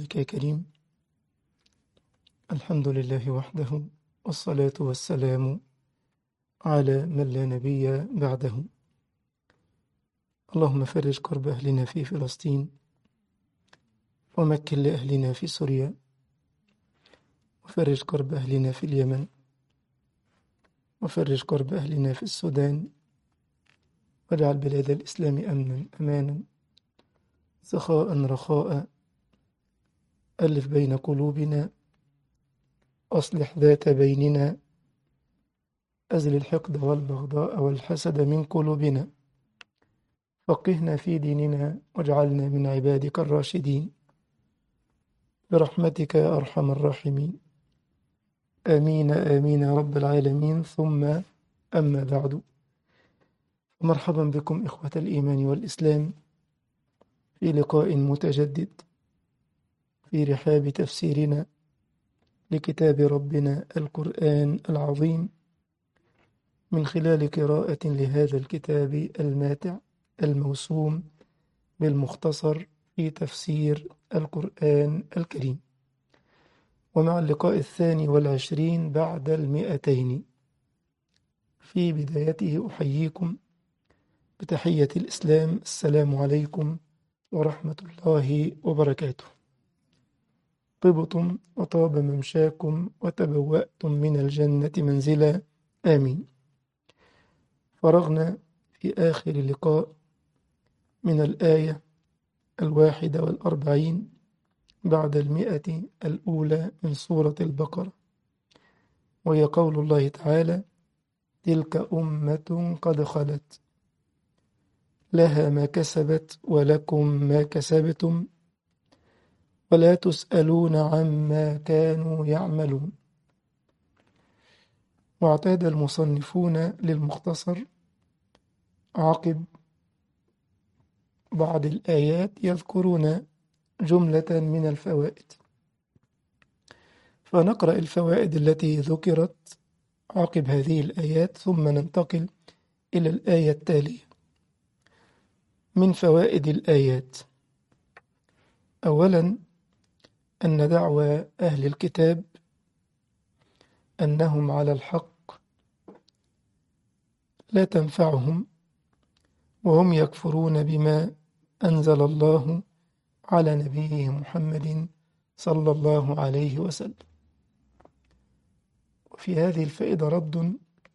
بفضلك يا كريم الحمد لله وحده والصلاة والسلام على من لا نبي بعده اللهم فرج كرب أهلنا في فلسطين ومكن لأهلنا في سوريا وفرج كرب أهلنا في اليمن وفرج كرب أهلنا في السودان واجعل بلاد الإسلام أمنا أمانا سخاء رخاء ألف بين قلوبنا أصلح ذات بيننا أزل الحقد والبغضاء والحسد من قلوبنا فقهنا في ديننا واجعلنا من عبادك الراشدين برحمتك يا أرحم الراحمين آمين آمين يا رب العالمين ثم أما بعد مرحبا بكم إخوة الإيمان والإسلام في لقاء متجدد في رحاب تفسيرنا لكتاب ربنا القرآن العظيم من خلال قراءة لهذا الكتاب الماتع الموسوم بالمختصر في تفسير القرآن الكريم ومع اللقاء الثاني والعشرين بعد المئتين في بدايته أحييكم بتحية الإسلام السلام عليكم ورحمة الله وبركاته طبتم وطاب ممشاكم وتبوأتم من الجنة منزلا آمين فرغنا في آخر لقاء من الآية الواحدة والأربعين بعد المئة الأولى من سورة البقرة وهي قول الله تعالى تلك أمة قد خلت لها ما كسبت ولكم ما كسبتم ولا تسألون عما كانوا يعملون واعتاد المصنفون للمختصر عقب بعض الآيات يذكرون جملة من الفوائد فنقرأ الفوائد التي ذكرت عقب هذه الآيات ثم ننتقل إلى الآية التالية من فوائد الآيات أولا أن دعوى أهل الكتاب أنهم على الحق لا تنفعهم وهم يكفرون بما أنزل الله على نبيه محمد صلى الله عليه وسلم وفي هذه الفائدة رد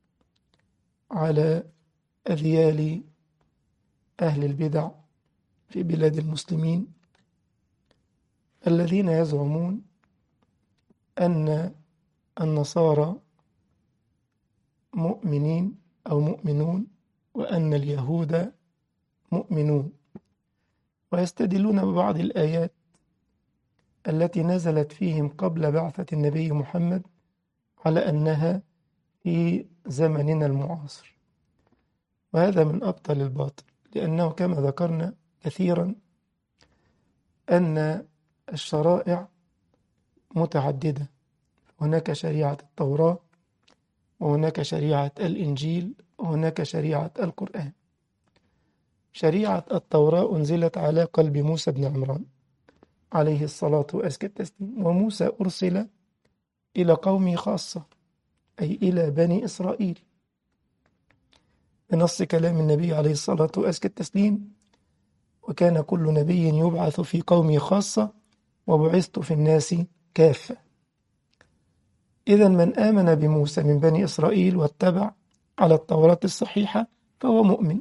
على أذيال أهل البدع في بلاد المسلمين الذين يزعمون أن النصارى مؤمنين أو مؤمنون وأن اليهود مؤمنون ويستدلون ببعض الآيات التي نزلت فيهم قبل بعثة النبي محمد على أنها في زمننا المعاصر وهذا من أبطل الباطل لأنه كما ذكرنا كثيرا أن الشرائع متعددة هناك شريعة التوراة وهناك شريعة الإنجيل وهناك شريعة القرآن شريعة التوراة أنزلت على قلب موسى بن عمران عليه الصلاة وأزكى التسليم وموسى أرسل إلى قومه خاصة أي إلى بني إسرائيل بنص كلام النبي عليه الصلاة وأزكى التسليم وكان كل نبي يبعث في قومه خاصة وبعثت في الناس كافة إذا من آمن بموسى من بني إسرائيل واتبع على التوراة الصحيحة فهو مؤمن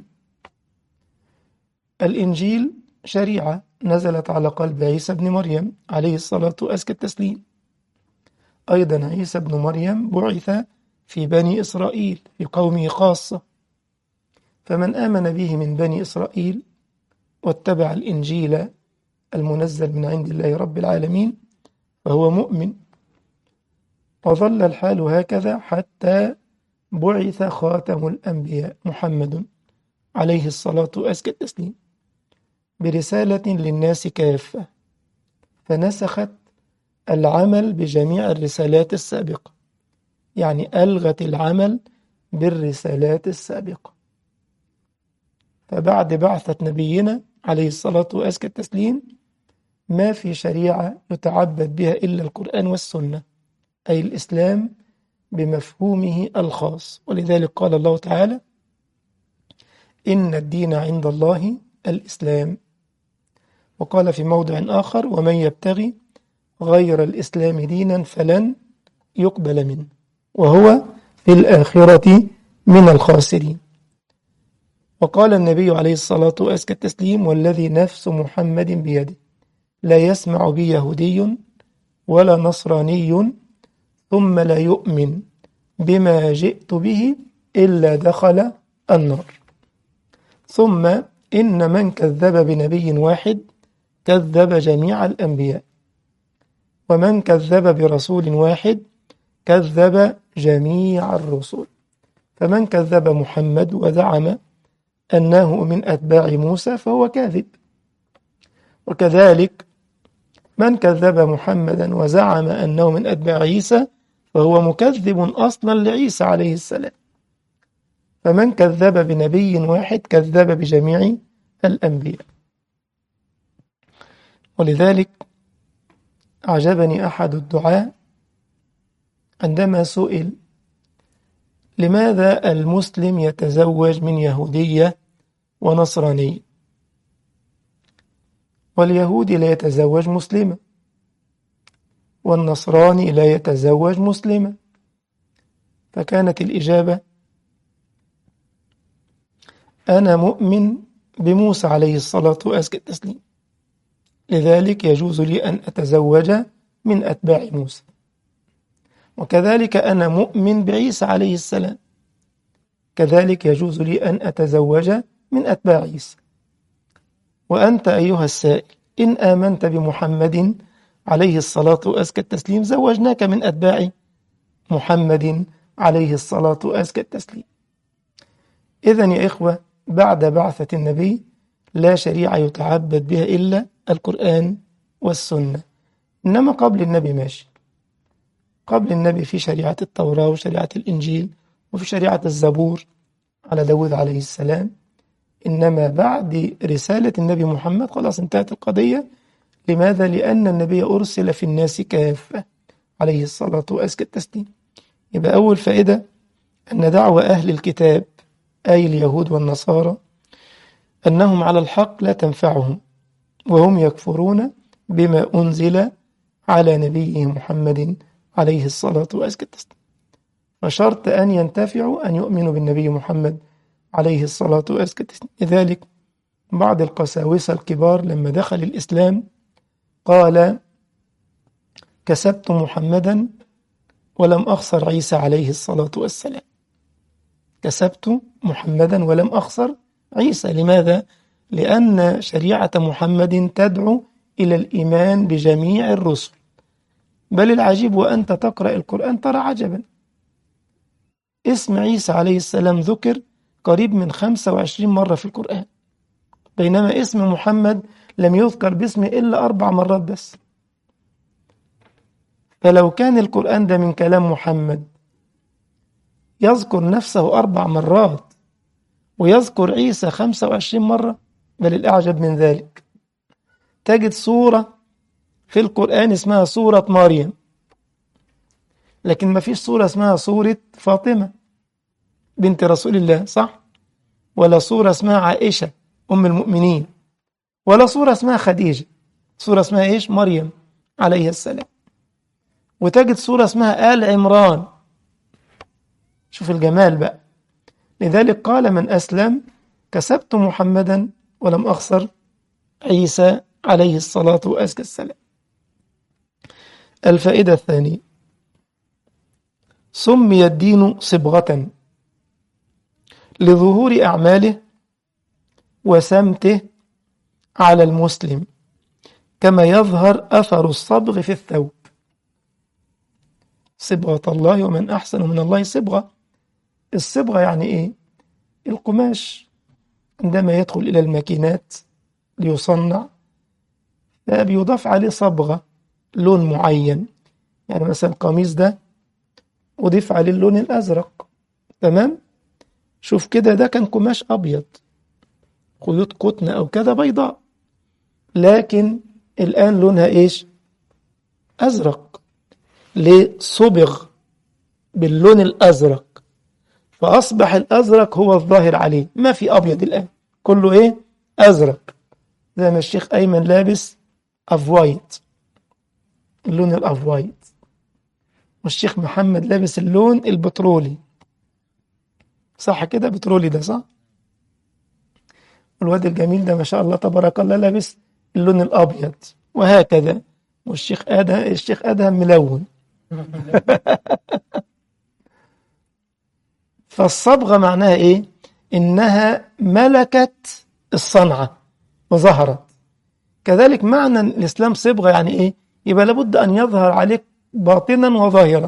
الإنجيل شريعة نزلت على قلب عيسى بن مريم عليه الصلاة وأزكى التسليم أيضا عيسى بن مريم بعث في بني إسرائيل في قومه خاصة فمن آمن به من بني إسرائيل واتبع الإنجيل المنزل من عند الله رب العالمين فهو مؤمن وظل الحال هكذا حتى بعث خاتم الأنبياء محمد عليه الصلاة وأزكى التسليم برسالة للناس كافة فنسخت العمل بجميع الرسالات السابقة يعني ألغت العمل بالرسالات السابقة فبعد بعثة نبينا عليه الصلاة وأزكى التسليم ما في شريعة يتعبد بها إلا القرآن والسنة أي الإسلام بمفهومه الخاص ولذلك قال الله تعالى إن الدين عند الله الإسلام وقال في موضع آخر ومن يبتغي غير الإسلام دينا فلن يقبل منه وهو في الآخرة من الخاسرين وقال النبي عليه الصلاة وأزكى التسليم والذي نفس محمد بيده لا يسمع بي يهودي ولا نصراني ثم لا يؤمن بما جئت به إلا دخل النار ثم إن من كذب بنبي واحد كذب جميع الأنبياء ومن كذب برسول واحد كذب جميع الرسل فمن كذب محمد وزعم أنه من أتباع موسى فهو كاذب وكذلك من كذب محمدا وزعم أنه من أتباع عيسى فهو مكذب أصلا لعيسى عليه السلام فمن كذب بنبي واحد كذب بجميع الأنبياء ولذلك أعجبني أحد الدعاء عندما سئل لماذا المسلم يتزوج من يهودية ونصرانية واليهودي لا يتزوج مسلمة والنصراني لا يتزوج مسلمة فكانت الإجابة أنا مؤمن بموسى عليه الصلاة وأزكى التسليم لذلك يجوز لي أن أتزوج من أتباع موسى وكذلك أنا مؤمن بعيسى عليه السلام كذلك يجوز لي أن أتزوج من أتباع عيسى وأنت أيها السائل إن آمنت بمحمد عليه الصلاة وأزكى التسليم زوجناك من أتباع محمد عليه الصلاة وأزكى التسليم إذا يا إخوة بعد بعثة النبي لا شريعة يتعبد بها إلا القرآن والسنة إنما قبل النبي ماشي قبل النبي في شريعة التوراة وشريعة الإنجيل وفي شريعة الزبور على داود عليه السلام إنما بعد رسالة النبي محمد خلاص انتهت القضية لماذا؟ لأن النبي أرسل في الناس كافة عليه الصلاة وأزكى التسليم يبقى أول فائدة أن دعوة أهل الكتاب أي اليهود والنصارى أنهم على الحق لا تنفعهم وهم يكفرون بما أنزل على نبيه محمد عليه الصلاة وأزكى التسليم فشرط أن ينتفعوا أن يؤمنوا بالنبي محمد عليه الصلاة وأزكى التسليم لذلك بعض القساوسة الكبار لما دخل الإسلام قال كسبت محمدا ولم أخسر عيسى عليه الصلاة والسلام كسبت محمدا ولم أخسر عيسى لماذا؟ لأن شريعة محمد تدعو إلى الإيمان بجميع الرسل بل العجيب وأنت تقرأ القرآن ترى عجبا اسم عيسى عليه السلام ذكر قريب من 25 مرة في القرآن بينما اسم محمد لم يذكر باسمه إلا أربع مرات بس فلو كان القرآن ده من كلام محمد يذكر نفسه أربع مرات ويذكر عيسى 25 مرة بل الأعجب من ذلك تجد سورة في القرآن اسمها سورة مريم لكن ما فيش سورة اسمها سورة فاطمة بنت رسول الله صح ولا سورة اسمها عائشة أم المؤمنين ولا سورة اسمها خديجة سورة اسمها إيش مريم عليه السلام وتجد سورة اسمها آل عمران شوف الجمال بقى لذلك قال من أسلم كسبت محمدا ولم أخسر عيسى عليه الصلاة وأزكى السلام الفائدة الثانية سمي الدين صبغة لظهور أعماله وسمته على المسلم كما يظهر أثر الصبغ في الثوب صبغة الله ومن أحسن من الله صبغة الصبغة يعني إيه؟ القماش عندما يدخل إلى الماكينات ليصنع بيضاف عليه صبغة لون معين يعني مثلا القميص ده أضيف عليه اللون الأزرق تمام شوف كده ده كان قماش أبيض خيوط قطن أو كذا بيضاء لكن الآن لونها إيش أزرق ليه صبغ باللون الأزرق فأصبح الأزرق هو الظاهر عليه ما في أبيض الآن كله إيه أزرق زي ما الشيخ أيمن لابس أف وايت اللون الأف وايت والشيخ محمد لابس اللون البترولي صح كده بترولي ده صح الواد الجميل ده ما شاء الله تبارك الله لابس اللون الأبيض وهكذا والشيخ آدم الشيخ آدم ملون فالصبغة معناها إيه؟ إنها ملكت الصنعة وظهرت كذلك معنى الإسلام صبغة يعني إيه؟ يبقى لابد أن يظهر عليك باطنا وظاهرا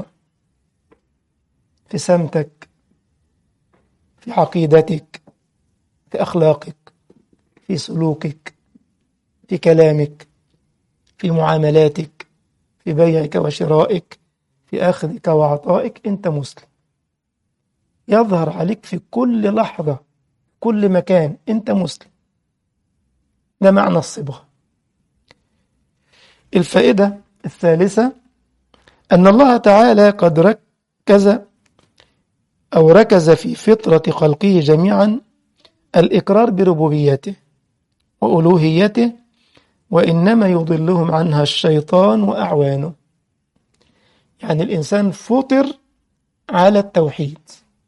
في سمتك في عقيدتك في أخلاقك في سلوكك في كلامك في معاملاتك في بيعك وشرائك في أخذك وعطائك أنت مسلم يظهر عليك في كل لحظة كل مكان أنت مسلم ده معنى الصبغة الفائدة الثالثة أن الله تعالى قد ركز أو ركز في فطرة خلقه جميعا الإقرار بربوبيته وألوهيته وإنما يضلهم عنها الشيطان وأعوانه يعني الإنسان فطر على التوحيد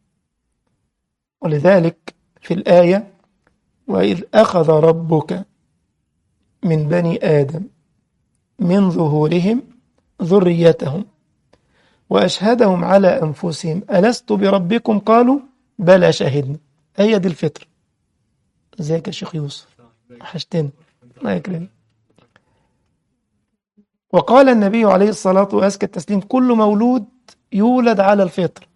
ولذلك في الآية وإذ أخذ ربك من بني آدم من ظهورهم ذريتهم وأشهدهم على أنفسهم ألست بربكم قالوا بلى شهدنا هي دي الفطر ازيك يا شيخ يوسف وحشتنا الله يكرمك وقال النبي عليه الصلاة وأزكى التسليم كل مولود يولد على الفطر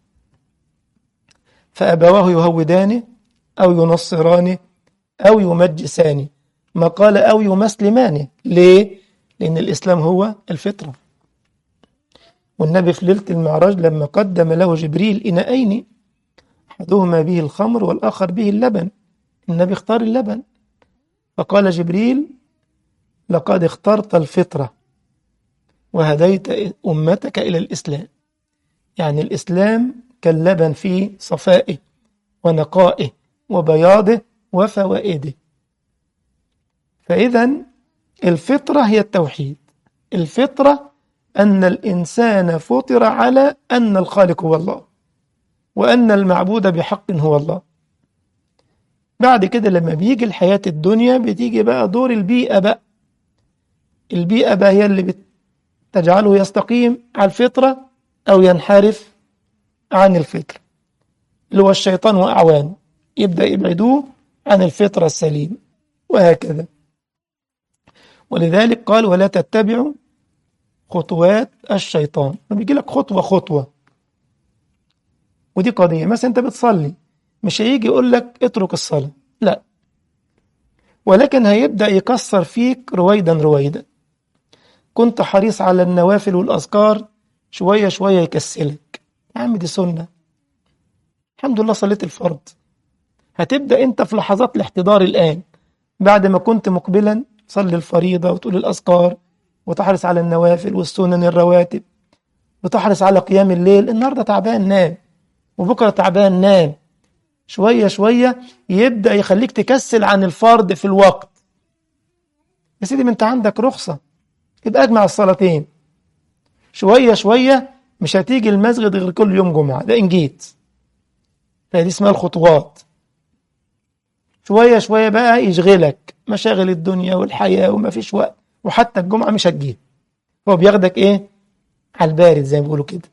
فأبواه يهودانه أو ينصرانه أو يمجسانه ما قال أو يمسلمانه ليه؟ لأن الإسلام هو الفطرة والنبي في ليلة المعراج لما قدم له جبريل إناءين أحدهما به الخمر والآخر به اللبن النبي اختار اللبن فقال جبريل لقد اخترت الفطرة وهديت أمتك إلى الإسلام يعني الإسلام كاللبن في صفائه ونقائه وبياضه وفوائده فإذا الفطرة هي التوحيد الفطرة أن الإنسان فطر على أن الخالق هو الله وأن المعبود بحق هو الله بعد كده لما بيجي الحياة الدنيا بتيجي بقى دور البيئة بقى البيئة بقى هي اللي بتجعله يستقيم على الفطرة أو ينحرف عن الفطرة اللي هو الشيطان وأعوانه يبدأ يبعدوه عن الفطرة السليمة وهكذا ولذلك قال ولا تتبعوا خطوات الشيطان بيجي لك خطوة خطوة ودي قضية مثلا أنت بتصلي مش هيجي يقول لك اترك الصلاة لا ولكن هيبدأ يكسر فيك رويدا رويدا كنت حريص على النوافل والأذكار شوية شوية يكسلك يا عم دي سنة الحمد لله صليت الفرض هتبدأ أنت في لحظات الاحتضار الآن بعد ما كنت مقبلا تصلي الفريضة وتقول الأذكار وتحرص على النوافل والسنن الرواتب وتحرص على قيام الليل النهاردة تعبان نام وبكرة تعبان نام شوية شوية يبدأ يخليك تكسل عن الفرض في الوقت يا سيدي ما انت عندك رخصة يبقى اجمع الصلاتين شوية شوية مش هتيجي المسجد غير كل يوم جمعة ده إن جيت فدي اسمها الخطوات شوية شوية بقى يشغلك مشاغل الدنيا والحياة وما فيش وقت وحتى الجمعة مش هتجيه هو بياخدك ايه على البارد زي ما بيقولوا كده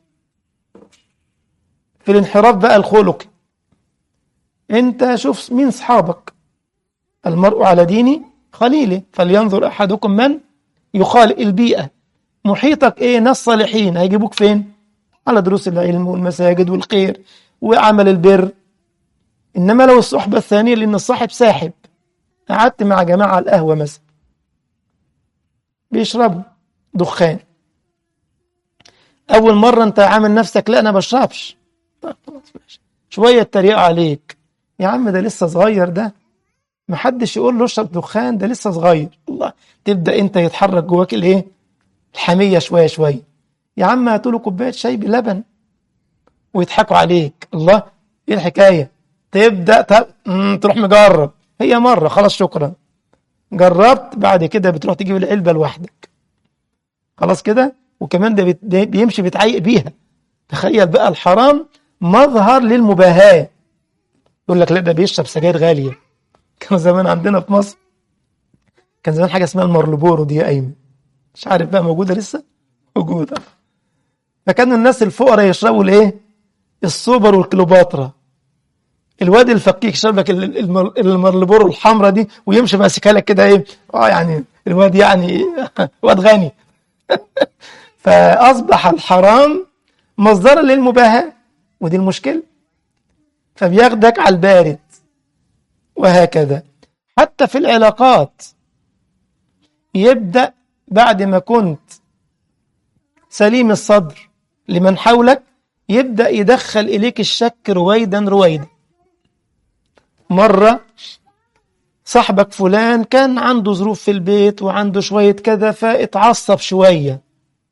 في الانحراف بقى الخلقي انت شوف مين صحابك المرء على دين خليله فلينظر احدكم من يخالق البيئة محيطك ايه ناس صالحين هيجيبوك فين على دروس العلم والمساجد والخير وعمل البر انما لو الصحبة الثانية لان الصاحب ساحب قعدت مع جماعة على القهوة مثلا بيشربوا دخان اول مرة انت عامل نفسك لا انا بشربش طب خلاص ماشي شوية تريقة عليك يا عم ده لسه صغير ده محدش يقول له اشرب دخان ده لسه صغير الله تبدا انت يتحرك جواك الايه الحميه شويه شويه يا عم هاتوا له كوبايه شاي بلبن ويضحكوا عليك الله ايه الحكايه تبدا ت... مم، تروح مجرب هي مره خلاص شكرا جربت بعد كده بتروح تجيب العلبه لوحدك خلاص كده وكمان ده بت- ده بيمشي بيتعيق بيها تخيل بقى الحرام مظهر للمباهاه يقول لك لا ده بيشرب سجاير غاليه كان زمان عندنا في مصر كان زمان حاجه اسمها المارلبورو دي يا ايمن مش عارف بقى موجوده لسه موجوده فكانوا الناس الفقراء يشربوا الايه السوبر والكليوباترا الواد الفقير يشرب لك ال- المر- المارلبورو الحمراء دي ويمشي ماسكها لك كده ايه اه يعني الواد يعني واد غني فاصبح الحرام مصدرا للمباهاه ودي المشكله فبياخدك على البارد وهكذا حتى في العلاقات يبدأ بعد ما كنت سليم الصدر لمن حولك يبدأ يدخل إليك الشك رويدا رويدا مرة صاحبك فلان كان عنده ظروف في البيت وعنده شوية كذا فاتعصب شوية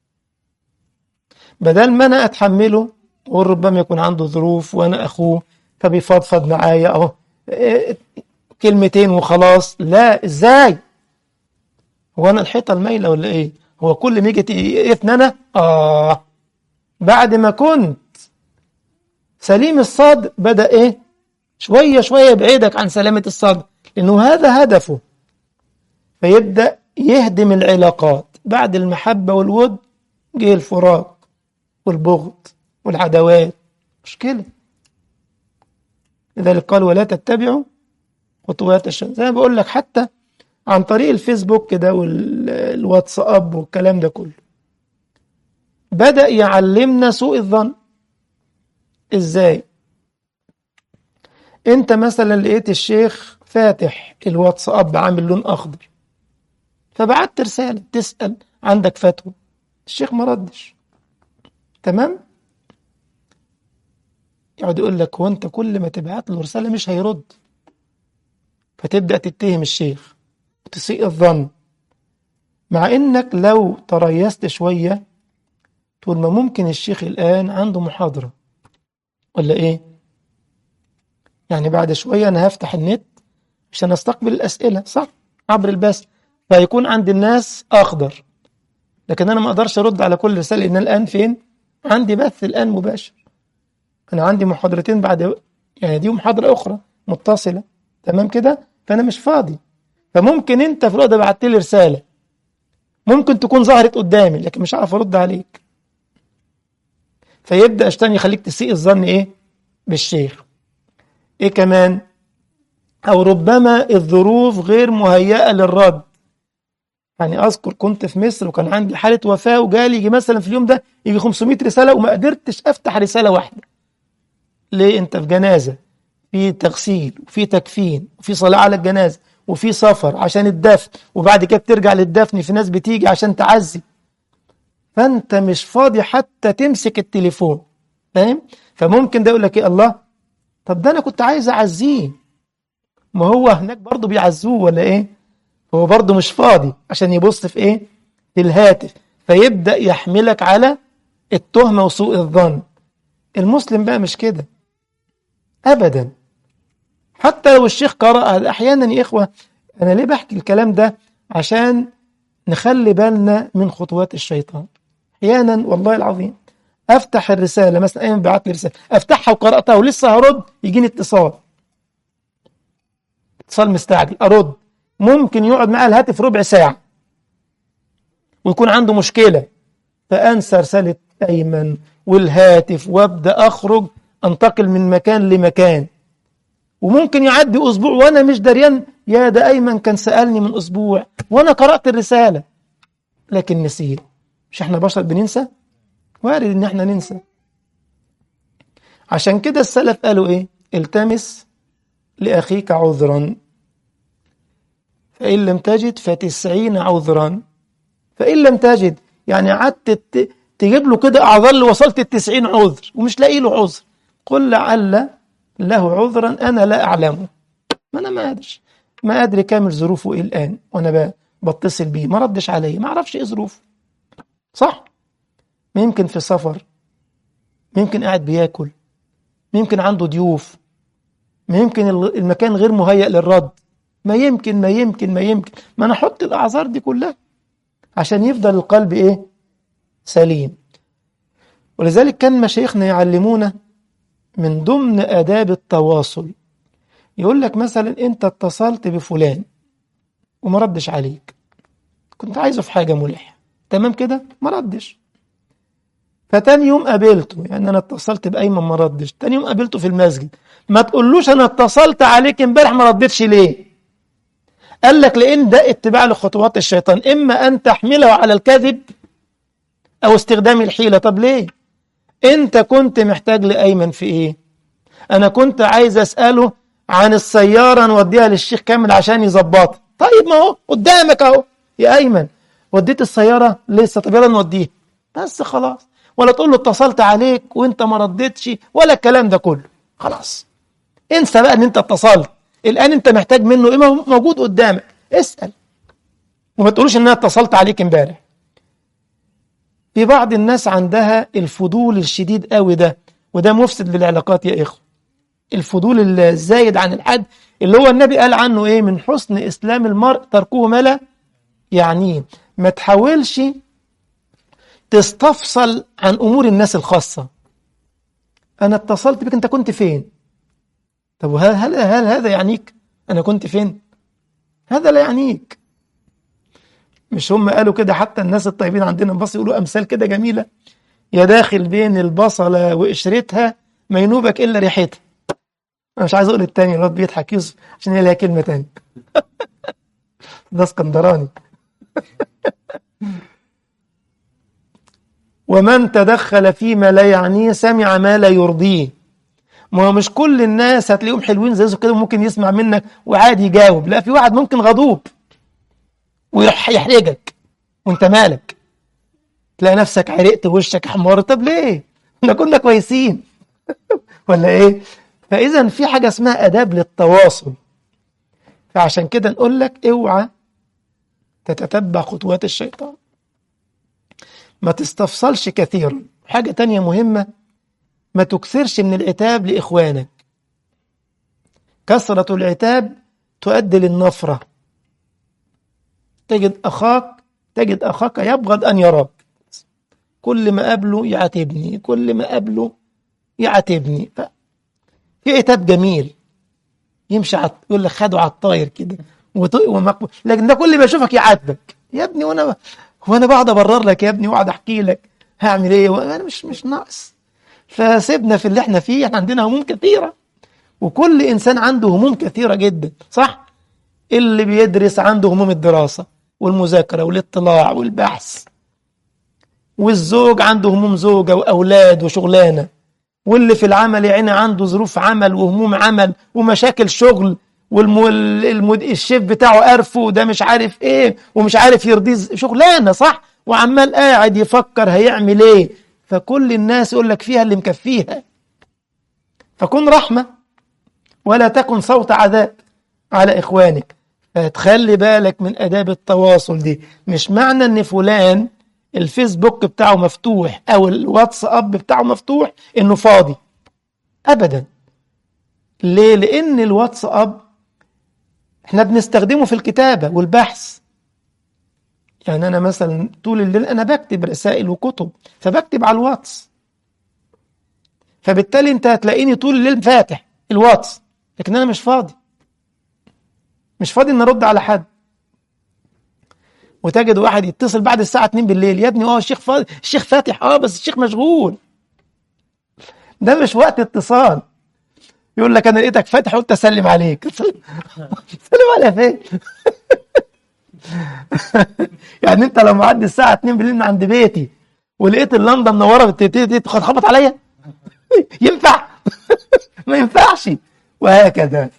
بدل ما أنا أتحمله وربما يكون عنده ظروف وأنا أخوه فبيفضفض معايا أهو إيه، كلمتين وخلاص لا ازاي هو انا الحيطه المايله ولا ايه هو كل ما يجي يقفني انا اه بعد ما كنت سليم الصدر بدا ايه شويه شويه يبعدك عن سلامه الصدر لانه هذا هدفه فيبدا يهدم العلاقات بعد المحبه والود جه الفراق والبغض والعداوات مشكله لذلك قال ولا تتبعوا خطوات الشيطان زي ما بقول لك حتى عن طريق الفيسبوك كده والواتساب والكلام ده كله بدأ يعلمنا سوء الظن ازاي انت مثلا لقيت الشيخ فاتح الواتساب عامل لون اخضر فبعت رسالة تسأل عندك فتوى الشيخ ما ردش تمام يقعد يقول لك هو انت كل ما تبعت له رسالة مش هيرد فتبدأ تتهم الشيخ وتسيء الظن مع انك لو تريست شوية تقول ما ممكن الشيخ الآن عنده محاضرة ولا ايه يعني بعد شوية انا هفتح النت عشان استقبل الأسئلة صح عبر البث فيكون عند الناس أخضر لكن أنا ما أقدرش أرد على كل رسالة لأن الآن فين عندي بث الآن مباشر أنا عندي محاضرتين بعد يعني دي محاضرة أخرى متصلة تمام كده فأنا مش فاضي فممكن أنت في الوقت ده بعت لي رسالة ممكن تكون ظهرت قدامي لكن مش عارف أرد عليك فيبدأ الشيطان يخليك تسيء الظن إيه بالشيخ إيه كمان أو ربما الظروف غير مهيئة للرد يعني أذكر كنت في مصر وكان عندي حالة وفاة وجالي يجي مثلا في اليوم ده يجي 500 رسالة وما قدرتش أفتح رسالة واحدة ليه أنت في جنازة في تغسيل وفي تكفين وفي صلاة على الجنازة وفي سفر عشان الدفن وبعد كده بترجع للدفن في ناس بتيجي عشان تعزي فأنت مش فاضي حتى تمسك التليفون فاهم فممكن ده يقول لك إيه الله طب ده أنا كنت عايز أعزيه ما هو هناك برضه بيعزوه ولا إيه هو برضه مش فاضي عشان يبص في إيه في الهاتف فيبدأ يحملك على التهمة وسوء الظن المسلم بقى مش كده أبدا حتى لو الشيخ قرأ أحيانا يا إخوة أنا ليه بحكي الكلام ده عشان نخلي بالنا من خطوات الشيطان أحيانا والله العظيم أفتح الرسالة مثلا أيمن بعت لي رسالة أفتحها وقرأتها ولسه هرد يجيني اتصال اتصال مستعجل أرد ممكن يقعد معاه الهاتف ربع ساعة ويكون عنده مشكلة فأنسى رسالة أيمن والهاتف وابدأ أخرج أنتقل من مكان لمكان وممكن يعدي أسبوع وأنا مش دريان يا ده أيمن كان سألني من أسبوع وأنا قرأت الرسالة لكن نسيت مش احنا بشر بننسى وارد ان احنا ننسى عشان كده السلف قالوا ايه التمس لأخيك عذرا فإن لم تجد فتسعين عذرا فإن لم تجد يعني قعدت تجيب له كده أعذار اللي وصلت التسعين عذر ومش لاقي له عذر قل لعل له عذرا أنا لا أعلمه ما أنا ما أدري ما أدري كامل ظروفه إيه الآن وأنا ب- بتصل بيه ما ردش عليا ما أعرفش إيه ظروفه صح ما يمكن في سفر ما يمكن قاعد بياكل ما يمكن عنده ضيوف ما يمكن ال- المكان غير مهيأ للرد ما يمكن ما يمكن ما يمكن ما أنا أحط الأعذار دي كلها عشان يفضل القلب إيه سليم ولذلك كان مشايخنا يعلمونا من ضمن آداب التواصل يقول لك مثلا أنت اتصلت بفلان وما ردش عليك كنت عايزه في حاجة ملحة تمام كده ما ردش فتاني يوم قابلته يعني أنا اتصلت بأيمن ما ردش تاني يوم قابلته في المسجد ما تقولوش أنا اتصلت عليك امبارح ما ردتش ليه قال لك لأن ده اتباع لخطوات الشيطان إما أن تحمله على الكذب أو استخدام الحيلة طب ليه أنت كنت محتاج لأيمن في إيه أنا كنت عايز أسأله عن السيارة نوديها للشيخ كامل عشان يظبطها طيب ما هو قدامك أهو يا أيمن وديت السيارة لسه طب يلا نوديها بس خلاص ولا تقول له اتصلت عليك وانت ما ردتش ولا الكلام ده كله خلاص انسى بقى ان انت اتصلت الان انت محتاج منه ايه ما هو موجود قدامك اسال وما تقولوش ان انا اتصلت عليك امبارح في بعض الناس عندها الفضول الشديد قوي ده وده مفسد للعلاقات يا اخوه الفضول الزايد عن الحد اللي هو النبي قال عنه ايه من حسن اسلام المرء تركه ما لا يعنيه ما تحاولش تستفصل عن امور الناس الخاصه انا اتصلت بك انت كنت فين طب وهل هل, هل هذا يعنيك انا كنت فين هذا لا يعنيك مش هم قالوا كده حتى الناس الطيبين عندنا بس يقولوا امثال كده جميله يا داخل بين البصله وقشرتها ما ينوبك الا ريحتها انا مش عايز اقول التاني الواد بيضحك يوسف عشان هي ليها كلمه تانية ده اسكندراني ومن تدخل فيما لا يعنيه سمع ما لا يرضيه ما هو مش كل الناس هتلاقيهم حلوين زي يوسف كده ممكن يسمع منك وعادي يجاوب لا في واحد ممكن غضوب ويروح يحرجك وانت مالك تلاقي نفسك عرقت وشك احمر طب ليه احنا كنا كويسين ولا ايه فاذا في حاجه اسمها اداب للتواصل فعشان كده نقول لك اوعى تتتبع خطوات الشيطان ما تستفصلش كثيرا حاجة تانية مهمة ما تكثرش من العتاب لإخوانك كثرة العتاب تؤدي للنفرة تجد أخاك تجد أخاك يبغض أن يراك كل ما قابله يعاتبني كل ما قابله يعاتبني ف... في عتاب جميل يمشي عط... يقول لك خده على الطاير كده وطق ومقبول لكن ده كل ما يشوفك يعاتبك يا ابني وانا وانا بقعد ابرر لك يا ابني واقعد احكي لك هعمل ايه وانا مش مش ناقص فسيبنا في اللي احنا فيه احنا عندنا هموم كثيره وكل انسان عنده هموم كثيره جدا صح اللي بيدرس عنده هموم الدراسه والمذاكره والاطلاع والبحث والزوج عنده هموم زوجه واولاد وشغلانه واللي في العمل يا عيني عنده ظروف عمل وهموم عمل ومشاكل شغل والشيف بتاعه قرفه وده مش عارف ايه ومش عارف يرضيه شغلانه صح وعمال قاعد يفكر هيعمل ايه فكل الناس يقول لك فيها اللي مكفيها فكن رحمه ولا تكن صوت عذاب على اخوانك فتخلي بالك من اداب التواصل دي مش معنى ان فلان الفيسبوك بتاعه مفتوح او الواتساب بتاعه مفتوح انه فاضي ابدا ليه لان الواتساب احنا بنستخدمه في الكتابة والبحث يعني أنا مثلا طول الليل أنا بكتب رسائل وكتب فبكتب على الواتس فبالتالي أنت هتلاقيني طول الليل فاتح الواتس لكن أنا مش فاضي مش فاضي إن أرد على حد وتجد واحد يتصل بعد الساعة 2 بالليل يا ابني اه الشيخ فاضي الشيخ فاتح اه بس الشيخ مشغول ده مش وقت اتصال يقول لك انا لقيتك فاتح قلت اسلم عليك سلم على فين يعني انت لو معدي الساعه 2 بالليل من عند بيتي ولقيت اللندا منوره بتبتدي تخبط عليا ينفع ما ينفعش وهكذا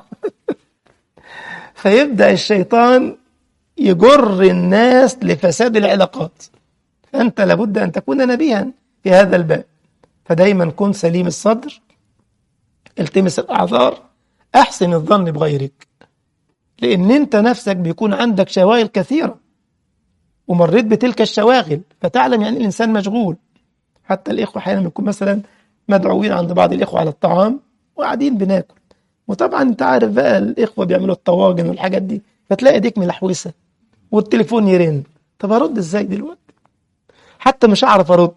فيبدا الشيطان يجر الناس لفساد العلاقات فانت لابد ان تكون نبيا في هذا الباب فدايما كن سليم الصدر التمس الأعذار أحسن الظن بغيرك لأن أنت نفسك بيكون عندك شواغل كثيرة ومريت بتلك الشواغل فتعلم يعني الإنسان مشغول حتى الإخوة أحيانا بيكون مثلا مدعوين عند بعض الإخوة على الطعام وقاعدين بناكل وطبعا أنت عارف بقى الإخوة بيعملوا الطواجن والحاجات دي فتلاقي ايديك ملحوسة والتليفون يرن طب أرد إزاي دلوقتي حتى مش هعرف أرد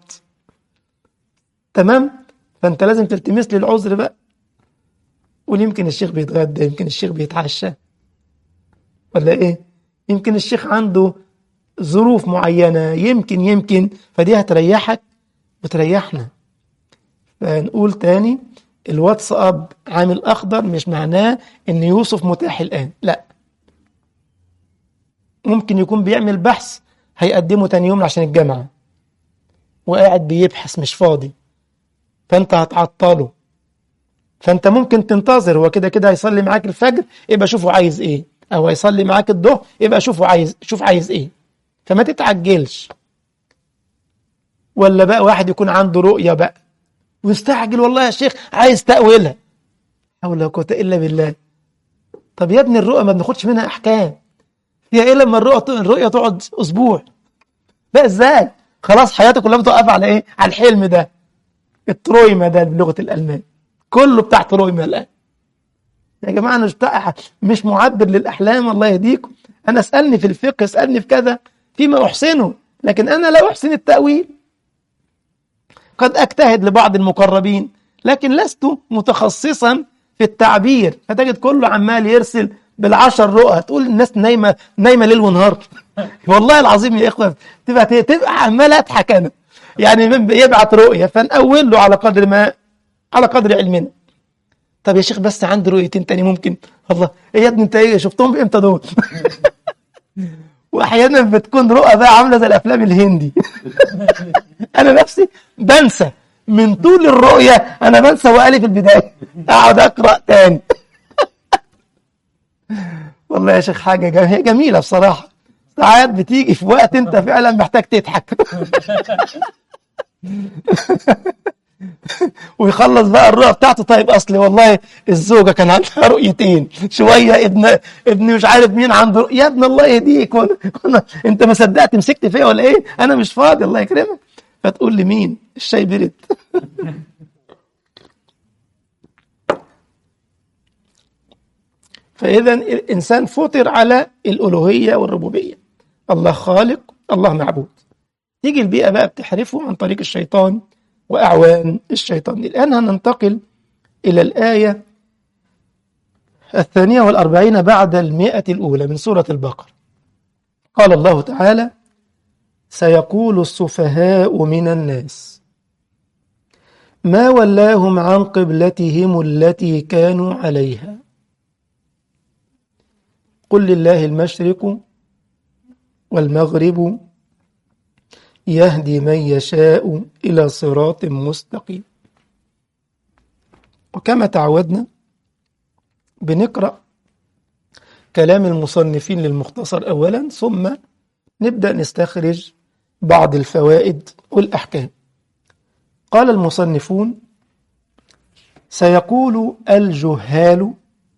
تمام فأنت لازم تلتمس لي العذر بقى قول يمكن الشيخ بيتغدى يمكن الشيخ بيتعشى ولا ايه يمكن الشيخ عنده ظروف معينة يمكن يمكن فدي هتريحك وتريحنا فنقول تاني الواتساب عامل أخضر مش معناه إن يوسف متاح الآن لا ممكن يكون بيعمل بحث هيقدمه تاني يوم عشان الجامعة وقاعد بيبحث مش فاضي فأنت هتعطله فأنت ممكن تنتظر هو كده كده هيصلي معاك الفجر يبقى شوفه عايز إيه أو هيصلي معاك الظهر يبقى شوفه عايز شوف عايز إيه فما تتعجلش ولا بقى واحد يكون عنده رؤية بقى ويستعجل والله يا شيخ عايز تأويلها حول ولا قوة إلا بالله طب يا ابني الرؤية ما بناخدش منها أحكام هي إيه لما الرؤية الرؤية تقعد أسبوع بقى إزاي خلاص حياتك كلها بتوقف على إيه على الحلم ده الترويمة ده بلغة الألمان كله بتاع ترويمة الآن يا جماعة أنا مش بتاع مش معبر للأحلام الله يهديكم أنا اسألني في الفقه اسألني في كذا فيما أحسنه لكن أنا لا أحسن التأويل قد أجتهد لبعض المقربين لكن لست متخصصا في التعبير فتجد كله عمال يرسل بالعشر رؤى تقول الناس نايمة نايمة ليل ونهار والله العظيم يا إخوة تبقى تبقى عمال أضحك أنا يعني يبعت رؤية فنأول له على قدر ما على قدر علمنا طب يا شيخ بس عندي رؤيتين تاني ممكن الله ايه يا ابني انت ايه شفتهم امتى دول واحيانا بتكون رؤى بقى عامله زي الافلام الهندي انا نفسي بنسى من طول الرؤيه انا بنسى وقالي في البدايه اقعد اقرا تاني والله يا شيخ حاجه هي جميله بصراحه ساعات بتيجي في وقت انت فعلا محتاج تضحك ويخلص بقى الرؤى بتاعته طيب اصلي والله الزوجه كان عندها رؤيتين شويه ابن ابن مش عارف مين عنده رؤية. يا ابن الله يهديك وانا وانا انت ما صدقت مسكت فيا ولا ايه انا مش فاضي الله يكرمك فتقول لي مين الشاي برد فاذا الانسان فطر على الالوهيه والربوبيه الله خالق الله معبود تيجي البيئه بقى بتحرفه عن طريق الشيطان وأعوان الشيطان الآن هننتقل إلى الآية الثانية والأربعين بعد المئة الأولى من سورة البقرة قال الله تعالى سيقول السفهاء من الناس ما ولاهم عن قبلتهم التي كانوا عليها قل لله المشرق والمغرب يهدي من يشاء إلى صراط مستقيم وكما تعودنا بنقرأ كلام المصنفين للمختصر أولا ثم نبدأ نستخرج بعض الفوائد والأحكام قال المصنفون سيقول الجهال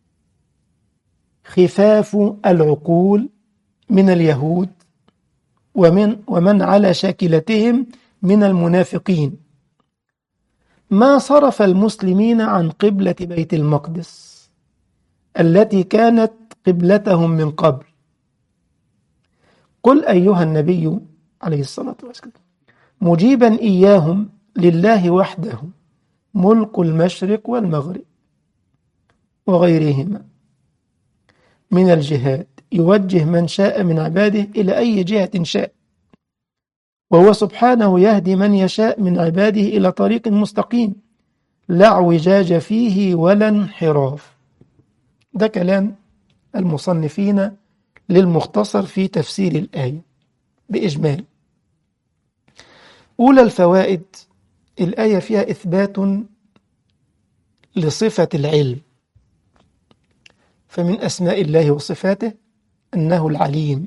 خفاف العقول من اليهود ومن ومن على شاكلتهم من المنافقين ما صرف المسلمين عن قبلة بيت المقدس التي كانت قبلتهم من قبل قل أيها النبي عليه الصلاة والسلام مجيبا إياهم لله وحده ملك المشرق والمغرب وغيرهما من الجهاد يوجه من شاء من عباده إلى أي جهة شاء وهو سبحانه يهدي من يشاء من عباده إلى طريق مستقيم لا اعوجاج فيه ولا انحراف ده كلام المصنفين للمختصر في تفسير الآية بإجمال أولى الفوائد الآية فيها إثبات لصفة العلم فمن أسماء الله وصفاته أنه العليم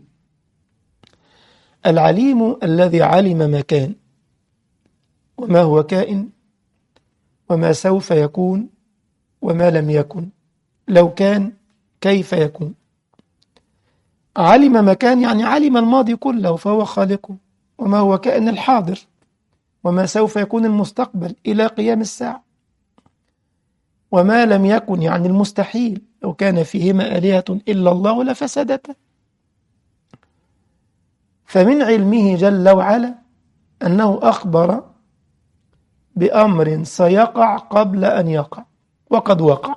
العليم الذي علم ما كان وما هو كائن وما سوف يكون وما لم يكن لو كان كيف يكون علم مكان يعني علم الماضي كله فهو خالقه وما هو كائن الحاضر وما سوف يكون المستقبل إلى قيام الساعة وما لم يكن يعني المستحيل لو كان فيهما آلهة إلا الله لفسدتا فمن علمه جل وعلا أنه أخبر بأمر سيقع قبل أن يقع وقد وقع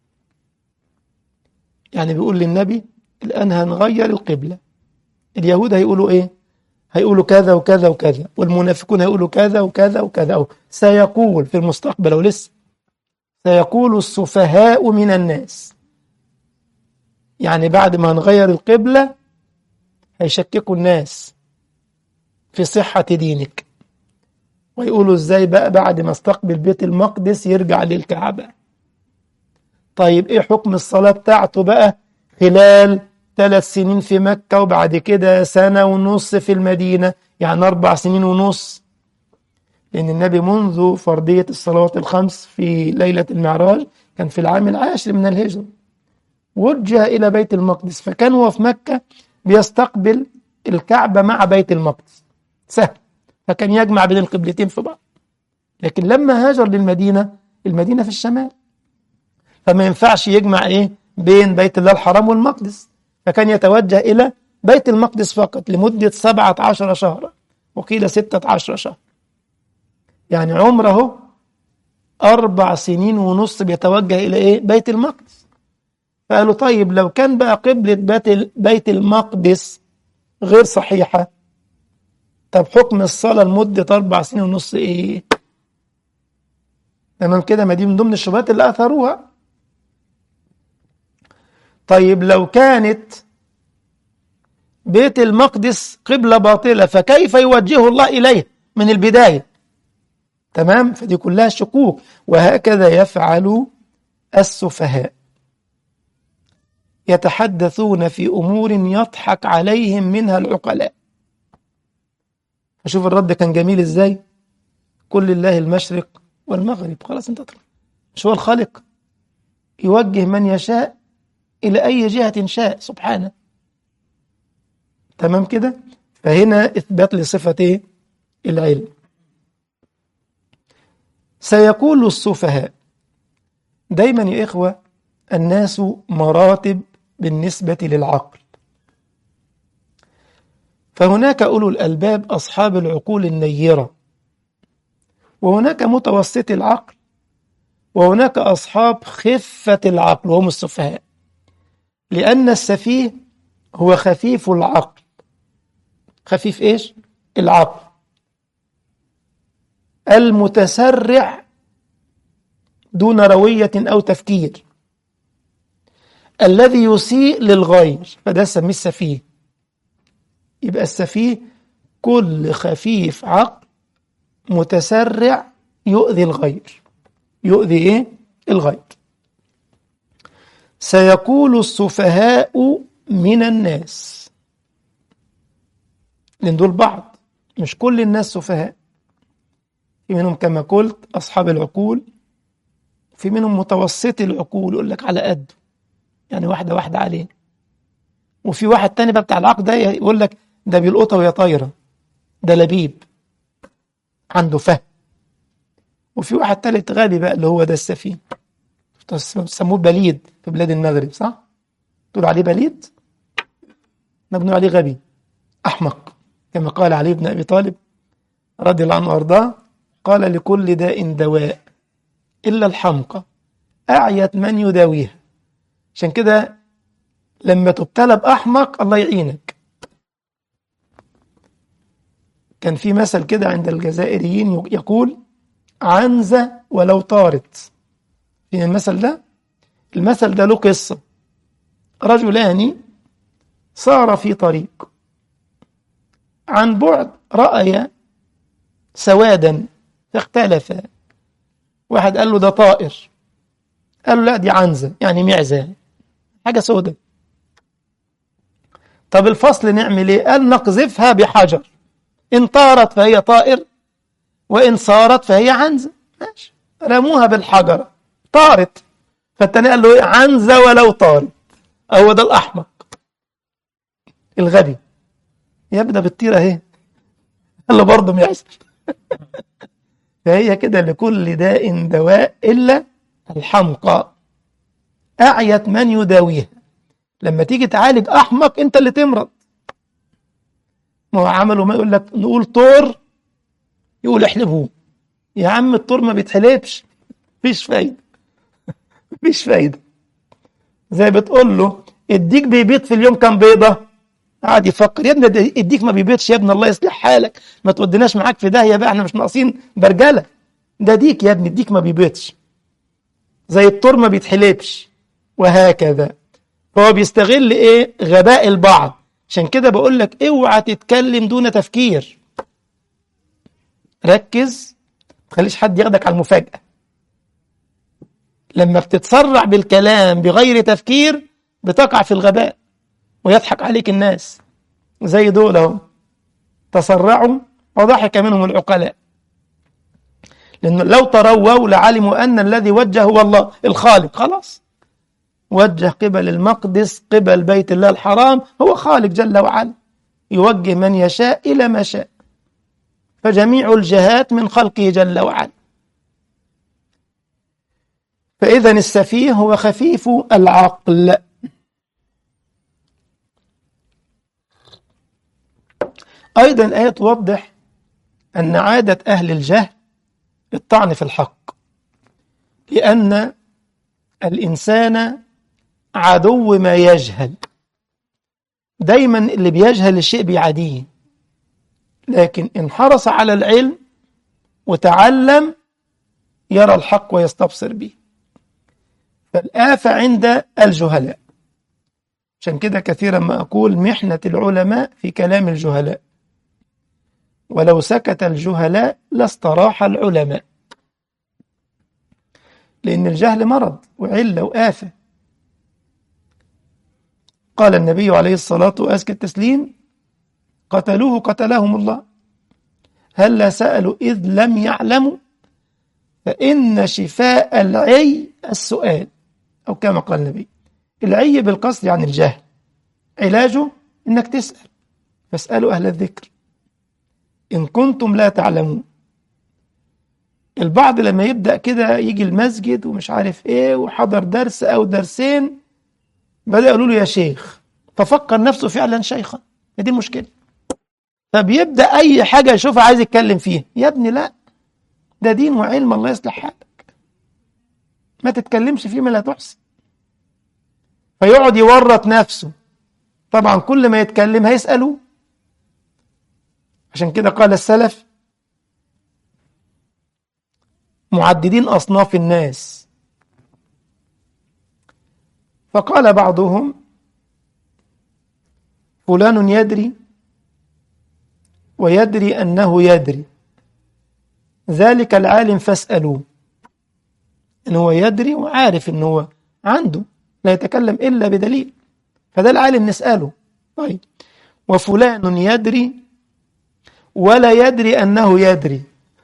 يعني بيقول للنبي الآن هنغير القبلة اليهود هيقولوا إيه هيقولوا كذا وكذا وكذا والمنافقون هيقولوا كذا وكذا وكذا أو سيقول في المستقبل أو لسه سيقول السفهاء من الناس يعني بعد ما نغير القبلة هيشككوا الناس في صحة دينك ويقولوا ازاي بقى بعد ما استقبل بيت المقدس يرجع للكعبة طيب ايه حكم الصلاة بتاعته بقى خلال ثلاث سنين في مكة وبعد كده سنة ونص في المدينة يعني أربع سنين ونص لأن النبي منذ فرضية الصلوات الخمس في ليلة المعراج كان في العام العاشر من الهجرة وجه إلى بيت المقدس فكان هو في مكة بيستقبل الكعبة مع بيت المقدس سهل فكان يجمع بين القبلتين في بعض لكن لما هاجر للمدينة المدينة في الشمال فما ينفعش يجمع إيه بين بيت الله الحرام والمقدس فكان يتوجه إلى بيت المقدس فقط لمدة سبعة عشر شهرا وقيل ستة عشر شهر يعني عمره أربع سنين ونص بيتوجه إلى إيه بيت المقدس فقالوا طيب لو كان بقى قبلة بيت, بيت المقدس غير صحيحة طب حكم الصلاة لمدة أربع سنين ونص إيه تمام كده ما دي من ضمن الشبهات اللي أثروها طيب لو كانت بيت المقدس قبلة باطلة فكيف يوجهه الله إليه من البداية تمام فدي كلها شكوك وهكذا يفعل السفهاء يتحدثون في أمور يضحك عليهم منها العقلاء فشوف الرد كان جميل ازاي كل لله المشرق والمغرب خلاص انت اطلع مش هو الخالق يوجه من يشاء إلى أي جهة شاء سبحانه تمام كده فهنا إثبات لصفة إيه؟ العلم سيقول السفهاء دايما يا إخوة الناس مراتب بالنسبة للعقل فهناك أولو الألباب أصحاب العقول النيرة وهناك متوسط العقل وهناك أصحاب خفة العقل وهم السفهاء لأن السفيه هو خفيف العقل خفيف إيش؟ العقل المتسرع دون روية أو تفكير الذي يسيء للغير فده سميه السفيه يبقى السفيه كل خفيف عقل متسرع يؤذي الغير يؤذي ايه الغير سيقول السفهاء من الناس لان دول بعض مش كل الناس سفهاء في منهم كما قلت اصحاب العقول في منهم متوسط العقول يقول لك على قده يعني واحده واحده عليه وفي واحد تاني بقى بتاع العقل ده يقول لك ده بيلقطها وهي طايره ده لبيب عنده فهم وفي واحد تالت غبي بقى اللي هو ده السفيه سموه بليد في بلاد المغرب صح؟ تقول عليه بليد ما بنقول عليه غبي أحمق كما قال علي بن أبي طالب رضي الله عنه وأرضاه قال لكل داء دواء إلا الحمقى أعيت من يداويها عشان كده لما تبتلى بأحمق الله يعينك كان في مثل كده عند الجزائريين يقول عنزة ولو طارت في المثل ده المثل ده له قصة رجلان صار في طريق عن بعد رأي سوادا فاختلفا واحد قال له ده طائر قال له لا دي عنزة يعني معزة حاجة سودة طب الفصل نعمل ايه قال نقذفها بحجر إن طارت فهي طائر وإن صارت فهي عنزة ماشي رموها بالحجر طارت فالتاني قال له عنزة ولو طارت هو ده الأحمق الغبي يبدأ بتطير اهي اللي برضه ما يحصل فهي كده لكل داء دواء إلا الحمقى أعيت من يداويها لما تيجي تعالج أحمق أنت اللي تمرض ما هو عملوا ما يقول لك نقول طور يقول احلبوه يا عم الطور ما بيتحلبش مفيش فايدة مفيش فايدة زي بتقول له الديك بيبيض في اليوم كام بيضة قعد يفكر يا ابني ده الديك ما بيبيضش يا ابني الله يصلح حالك ما توديناش معاك في داهية بقى احنا مش ناقصين برجلة ده ديك يا ابني الديك ما بيبيضش زي الطور ما بيتحلبش وهكذا فهو بيستغل ايه غباء البعض عشان كده بقول لك اوعى تتكلم دون تفكير ركز ما تخليش حد ياخدك على المفاجأة لما بتتسرع بالكلام بغير تفكير بتقع في الغباء ويضحك عليك الناس زي دول اهو تسرعوا وضحك منهم العقلاء لأنه لو ترووا لعلموا أن الذي وجه هو الله الخالق خلاص وجه قبل المقدس قبل بيت الله الحرام هو خالق جل وعلا يوجه من يشاء إلى ما شاء فجميع الجهات من خلقه جل وعلا فإذا السفيه هو خفيف العقل أيضا الآية توضح أن عادة أهل الجهل الطعن في الحق لأن الإنسان عدو ما يجهل دايما اللي بيجهل الشيء بيعاديه لكن إن حرص على العلم وتعلم يرى الحق ويستبصر به فالآفة عند الجهلاء عشان كده كثيرا ما أقول محنة العلماء في كلام الجهلاء ولو سكت الجهلاء لاستراح العلماء لأن الجهل مرض وعلة وآفة قال النبي عليه الصلاة وأزكى التسليم قتلوه قتلهم الله هل سألوا إذ لم يعلموا فإن شفاء العي السؤال أو كما قال النبي العي بالقصد يعني الجهل علاجه إنك تسأل فاسألوا أهل الذكر إن كنتم لا تعلمون البعض لما يبدأ كده يجي المسجد ومش عارف إيه وحضر درس أو درسين بدأ يقولوا له يا شيخ ففكر نفسه فعلا شيخا دي المشكلة فبيبدأ أي حاجة يشوفها عايز يتكلم فيها يا ابني لا ده دين وعلم الله يصلح حالك ما تتكلمش فيه ما لا تحسن فيقعد يورط نفسه طبعا كل ما يتكلم هيسألوه عشان كده قال السلف معددين أصناف الناس فقال بعضهم فلان يدري ويدري أنه يدري ذلك العالم فاسألوه إن هو يدري وعارف إن هو عنده لا يتكلم إلا بدليل فده العالم نسأله طيب وفلان يدري ولا يدري أنه يدري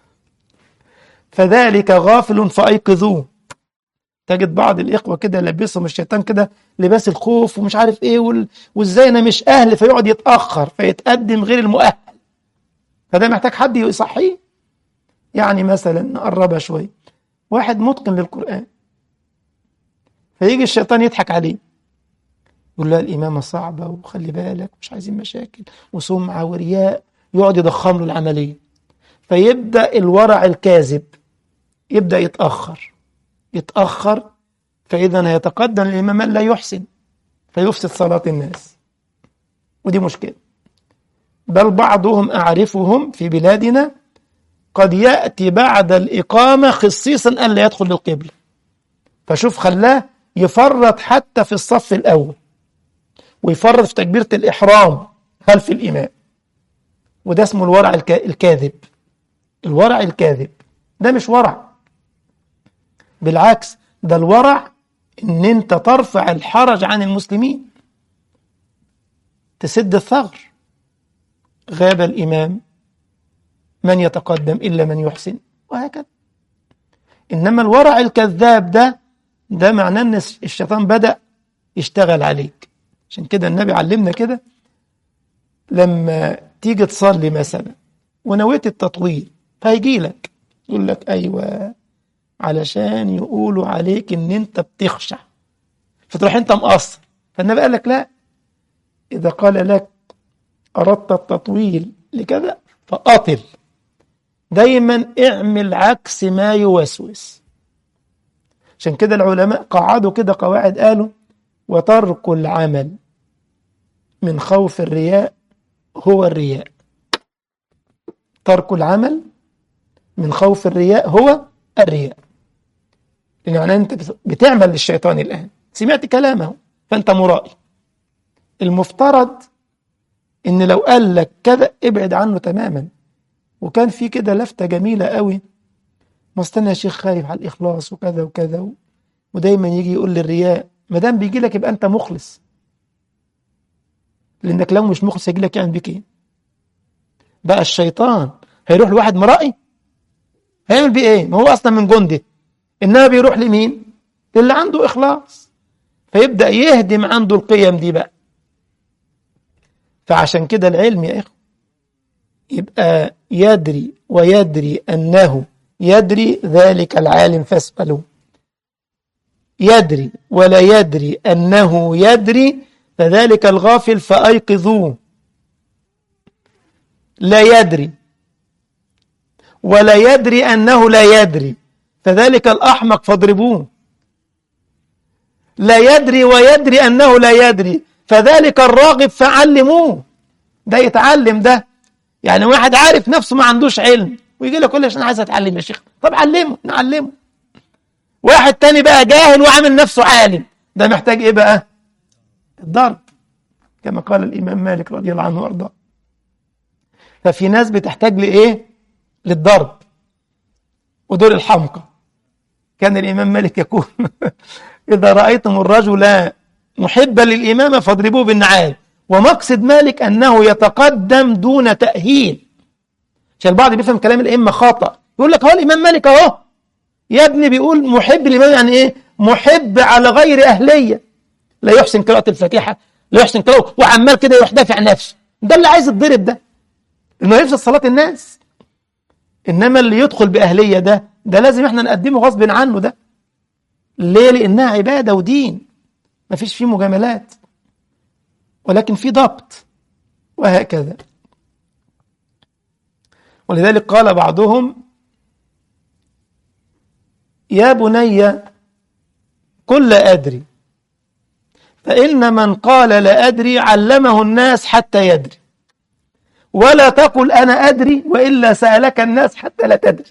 فذلك غافل فأيقظوه تجد بعض الإخوة كده لبسهم الشيطان كده لباس الخوف ومش عارف إيه وال... وإزاي أنا مش أهل فيقعد يتأخر فيتقدم غير المؤهل فده محتاج حد يصحيه يعني مثلا نقربها شوية واحد متقن للقرآن فيجي الشيطان يضحك عليه يقول له الإمامة صعبة وخلي بالك مش عايزين مشاكل وسمعة ورياء يقعد يضخم له العملية فيبدأ الورع الكاذب يبدأ يتأخر يتأخر فإذا هيتقدم الإمام لا يحسن فيفسد صلاة الناس ودي مشكلة بل بعضهم أعرفهم في بلادنا قد يأتي بعد الإقامة خصيصا أن لا يدخل للقبلة فشوف خلاه يفرط حتى في الصف الأول ويفرط في تكبيرة الإحرام خلف الإمام وده اسمه الورع الكاذب الورع الكاذب ده مش ورع بالعكس ده الورع ان انت ترفع الحرج عن المسلمين تسد الثغر غاب الإمام من يتقدم إلا من يحسن وهكذا إنما الورع الكذاب ده ده معناه أن الشيطان بدأ يشتغل عليك عشان كده النبي علمنا كده لما تيجي تصلي مثلا ونويت التطويل فهيجي لك يقول لك أيوة علشان يقولوا عليك إن أنت بتخشع فتروح أنت مقصر فالنبي قال لك لا إذا قال لك أردت التطويل لكذا فأطل دايما اعمل عكس ما يوسوس عشان كده العلماء قعدوا كده قواعد قالوا وترك العمل من خوف الرياء هو الرياء ترك العمل من خوف الرياء هو الرياء لأن معناه أنت بتعمل للشيطان الآن سمعت كلامه فأنت مرائي المفترض إن لو قال لك كذا ابعد عنه تماما وكان في كده لفتة جميلة قوي ما استنى يا شيخ خايف على الإخلاص وكذا وكذا و... ودايما يجي يقول للرياء ما دام بيجي لك يبقى أنت مخلص لأنك لو مش مخلص هيجي لك يعمل بيك إيه؟ بقى الشيطان هيروح لواحد مرائي هيعمل بيه إيه؟ ما هو أصلا من جنده إنما بيروح لمين؟ للي عنده إخلاص فيبدأ يهدم عنده القيم دي بقى فعشان كده العلم يا إخوة يبقى يدري ويدري أنه يدري ذلك العالم فاسأله يدري ولا يدري أنه يدري فذلك الغافل فأيقظوه لا يدري ولا يدري أنه لا يدري فذلك الأحمق فاضربوه لا يدري ويدري أنه لا يدري فذلك الراغب فعلموه ده يتعلم ده يعني واحد عارف نفسه ما عندوش علم ويجي لك كل عشان عايز اتعلم يا شيخ طب علمه نعلمه واحد تاني بقى جاهل وعامل نفسه عالم ده محتاج ايه بقى الضرب كما قال الامام مالك رضي الله عنه وارضاه ففي ناس بتحتاج لايه للضرب ودول الحمقى كان الامام مالك يقول اذا رايتم الرجل محبا للامامه فاضربوه بالنعال ومقصد مالك أنه يتقدم دون تأهيل عشان البعض بيفهم كلام الأئمة خطأ يقول لك هو الإمام مالك أهو يا ابني بيقول محب الإمام يعني إيه محب على غير أهلية لا يحسن قراءة الفاتحة لا يحسن قراءة وعمال كده يروح دافع نفسه ده اللي عايز يتضرب ده إنه يفسد صلاة الناس إنما اللي يدخل بأهلية ده ده لازم إحنا نقدمه غصب عنه ده ليه لأنها عبادة ودين مفيش فيه مجاملات ولكن في ضبط وهكذا ولذلك قال بعضهم يا بني قل لا أدري فإن من قال لا أدري علمه الناس حتى يدري ولا تقل أنا أدري وإلا سألك الناس حتى لا تدري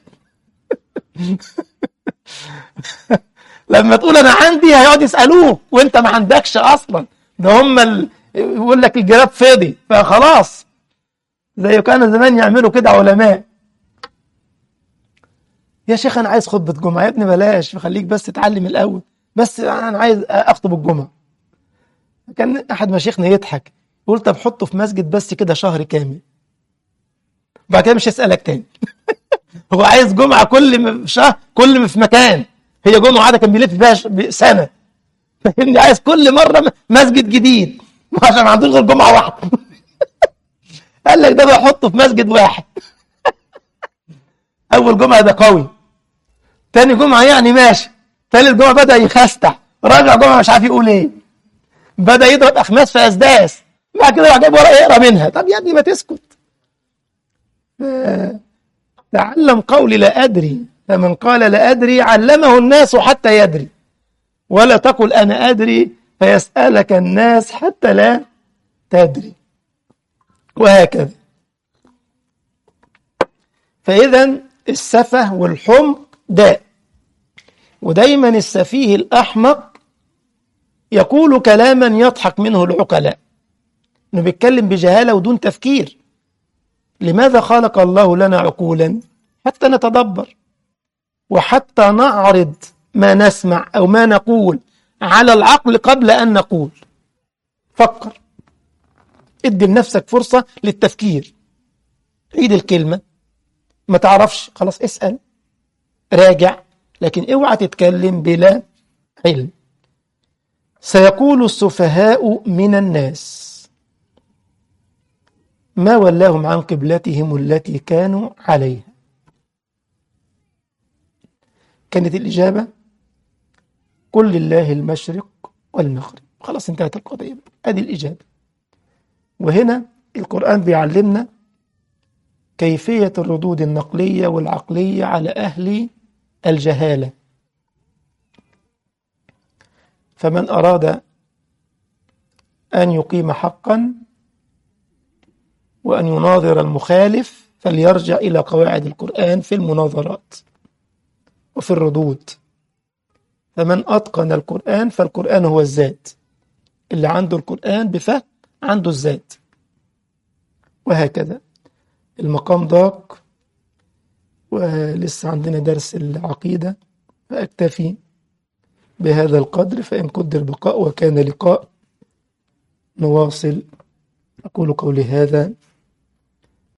لما تقول أنا عندي هيقعد يسألوك وإنت ما عندكش أصلا ده هم ال... يقول لك الجراب فاضي فخلاص زي كان زمان يعملوا كده علماء يا شيخ انا عايز خطبه جمعه يا ابني بلاش خليك بس تتعلم الاول بس انا عايز اخطب الجمعه كان احد مشايخنا يضحك يقول طب حطه في مسجد بس كده شهر كامل بعد كده مش هيسالك تاني هو عايز جمعه كل شهر كل في مكان هي جمعه عاده كان بيلف فيها سنه فاهمني عايز كل مره مسجد جديد عشان ما عندوش غير جمعه واحده قال لك ده بحطه في مسجد واحد اول جمعه ده قوي تاني جمعه يعني ماشي تالت جمعه بدا يخستع رابع جمعه مش عارف يقول ايه بدا يضرب اخماس في اسداس بعد كده راح جايب ورقه يقرا منها طب يا ابني ما تسكت تعلم قولي لا ادري فمن قال لا ادري علمه الناس حتى يدري ولا تقل انا ادري فيسالك الناس حتى لا تدري وهكذا فإذا السفه والحمق داء ودايما السفيه الأحمق يقول كلاما يضحك منه العقلاء انه بيتكلم بجهالة ودون تفكير لماذا خلق الله لنا عقولا حتى نتدبر وحتى نعرض ما نسمع أو ما نقول على العقل قبل أن نقول فكر ادي لنفسك فرصة للتفكير عيد الكلمة ما تعرفش خلاص اسأل راجع لكن اوعى تتكلم بلا علم سيقول السفهاء من الناس ما ولاهم عن قبلتهم التي كانوا عليها كانت الإجابة قل لله المشرق والمغرب خلاص انتهت القضية هذه الإجابة وهنا القرآن بيعلمنا كيفية الردود النقلية والعقلية على أهل الجهالة فمن أراد أن يقيم حقا وأن يناظر المخالف فليرجع إلى قواعد القرآن في المناظرات وفي الردود فمن أتقن القرآن فالقرآن هو الذات اللي عنده القرآن بفهم عنده الذات وهكذا المقام ضاق ولسه عندنا درس العقيدة فأكتفي بهذا القدر فإن قدر بقاء وكان لقاء نواصل أقول قولي هذا